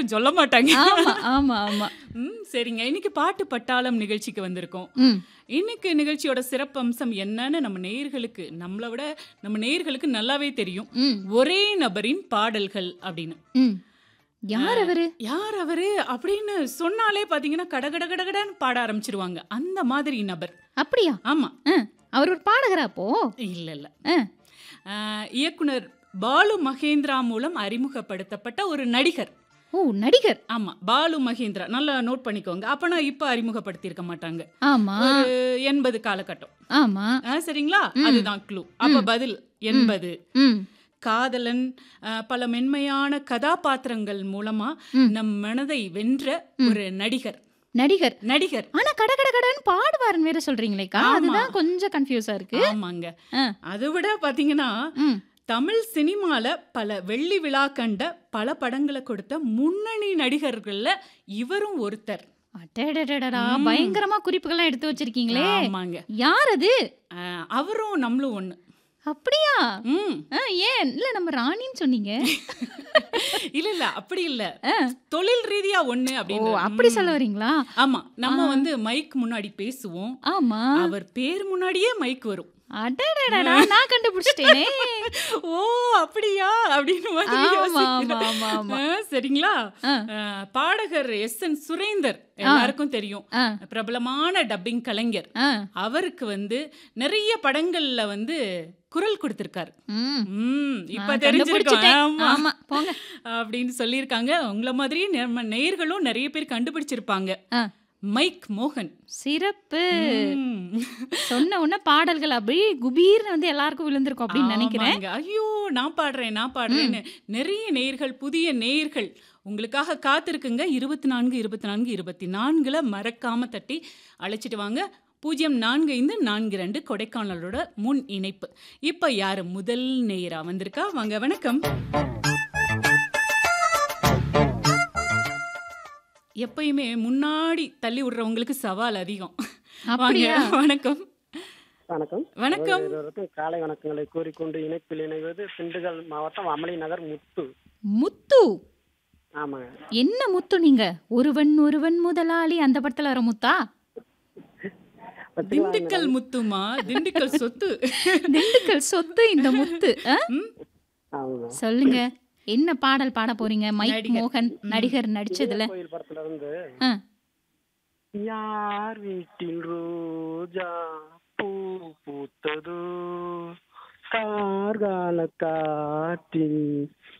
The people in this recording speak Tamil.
யாரும் சொல்ல மாட்டாங்க ஆமா ஆமா ஆமா ம் சரிங்க இன்னைக்கு பாட்டு பட்டாளம் நிகழ்ச்சிக்கு வந்திருக்கோம் ம் இன்னைக்கு நிகழ்ச்சியோட சிறப்பு அம்சம் என்னன்னு நம்ம நேயர்களுக்கு நம்மளை விட நம்ம நேயர்களுக்கு நல்லாவே தெரியும் ம் ஒரே நபரின் பாடல்கள் அப்படின்னு ம் யார் அவரு யார் அவரு அப்படின்னு சொன்னாலே பாத்தீங்கன்னா கட கட கடகடன்னு பாட ஆரம்பிச்சிருவாங்க அந்த மாதிரி நபர் அப்படியா ஆமா ஆ, அவர் ஒரு பாடகரா அப்போ இல்ல இல்ல ஆ, ஆஹ், இயக்குனர் பாலு மகேந்திரா மூலம் அறிமுகப்படுத்தப்பட்ட ஒரு நடிகர் ஓ நடிகர் ஆமா பாலு மகேந்திரா நல்லா நோட் பண்ணிக்கோங்க அப்பனா இப்ப அறிமுகப்படுத்தியிருக்க மாட்டாங்க ஆமா ஒரு எண்பது காலகட்டம் ஆமா ஆ, சரிங்களா அதுதான் க்ளூ அப்ப பதில் எண்பது ம் காதலன் ஆ, பல மென்மையான கதாபாத்திரங்கள் மூலமா ம். நம் மனதை வென்ற ஒரு நடிகர் நடிகர் நடிகர் ஆனா கட கட கடன்னு பாடுவாருன்னு வேற சொல்றீங்களேக்கா ஆமா. அதுதான் கொஞ்சம் கன்ஃபியூஸா இருக்கு ஆமாங்க ஆ. அதை விட பாத்தீங்கன்னா ம் தமிழ் சினிமால பல வெள்ளி விழா கண்ட பல படங்களை கொடுத்த முன்னணி நடிகர்கள்ல இவரும் ஒருத்தர் அடடடடடா ம். பயங்கரமா குறிப்புகள்லாம் எடுத்து வச்சிருக்கீங்களே ஆமாங்க யார் அது ஆ, அவரும் நம்மளும் ஒண்ணு அப்படியா ம் ஆ, ஏன் இல்ல நம்ம ராணின்னு சொன்னீங்க இல்ல இல்ல அப்படி இல்ல ஆ. தொழில் ரீதியா ஒண்ணு ஓ அப்படின்னு அப்படி ம். சொல்ல வரீங்களா ஆமா நம்ம வந்து மைக் முன்னாடி பேசுவோம் ஆமா அவர் பேர் முன்னாடியே மைக் வரும் அடடடடா நான் கண்டுபிடிச்சிட்டேனே ஓ அப்படியா அப்படின்னு மாதிரி ஆமா யோசிக்கிறேன். ஆமா ஆமா ஆமா ஆ, சரிங்களா ஆ. ஆ, பாடகர் எஸ் என் சுரேந்தர் எல்லாருக்கும் தெரியும் ஆ. பிரபலமான டப்பிங் கலைஞர் ஆ. அவருக்கு வந்து நிறைய படங்கள்ல வந்து குரல் கொடுத்திருக்காரு ம். ம் இப்ப நான் தெரிஞ்சிருக்கோம் கண்டுபிடிச்சிட்டேன். ஆமா ஆமா போங்க அப்படின்னு சொல்லியிருக்காங்க உங்கள மாதிரியே நம்ம நேயர்களும் நிறைய பேர் கண்டுபிடிச்சிருப்பாங்க ஆ. மைக் மோகன் சிறப்பு ம். சொன்ன உடனே பாடல்கள் அப்படியே குபீர்னு வந்து எல்லாருக்கும் விழுந்திருக்கும் அப்படின்னு நினைக்கிறேன் ஆமாங்க. ஐயோ நான் பாடுறேன் நான் பாடுறேன்னு நிறைய நேயர்கள் புதிய நேயர்கள் உங்களுக்காக காத்திருக்குங்க இருபத்தி நான்கு இருபத்தி நான்கு இருபத்தி நான்குல மறக்காம தட்டி அழைச்சிட்டு வாங்க பூஜ்ஜியம் நான்கு ஐந்து நான்கு ரெண்டு கொடைக்கானலோட முன் இணைப்பு இப்ப யாரு முதல் நேயரா வந்திருக்கா வாங்க வணக்கம் எப்பயுமே முன்னாடி தள்ளி விடுறவங்களுக்கு சவால் அதிகம் வாங்க அப்படியா வணக்கம் வணக்கம் வணக்கம் இருவருக்கும் காலை வணக்கங்களை கூறிக்கொண்டு இணைப்பில் இணைவது திண்டுக்கல் மாவட்டம் அமளி நகர் முத்து முத்து ஆமாங்க என்ன முத்து நீங்க ஒருவன் ஒருவன் முதலாளி அந்த படத்துல வர முத்தா வச்சுக்கலாம் திண்டுக்கல் முத்துமா திண்டுக்கல் சொத்து திண்டுக்கல் சொத்து இந்த முத்து ஆ? ம்? ஆமாங்க சொல்லுங்க என்ன பாடல் பாட போறீங்க மைக் நடிகர். மோகன் நடிகர் நடிச்சதுல கோயில் படத்துல இருந்து ஆ. யார் வீட்டில் ரோஜா பூ பூத்ததோ கார்கால காற்றில்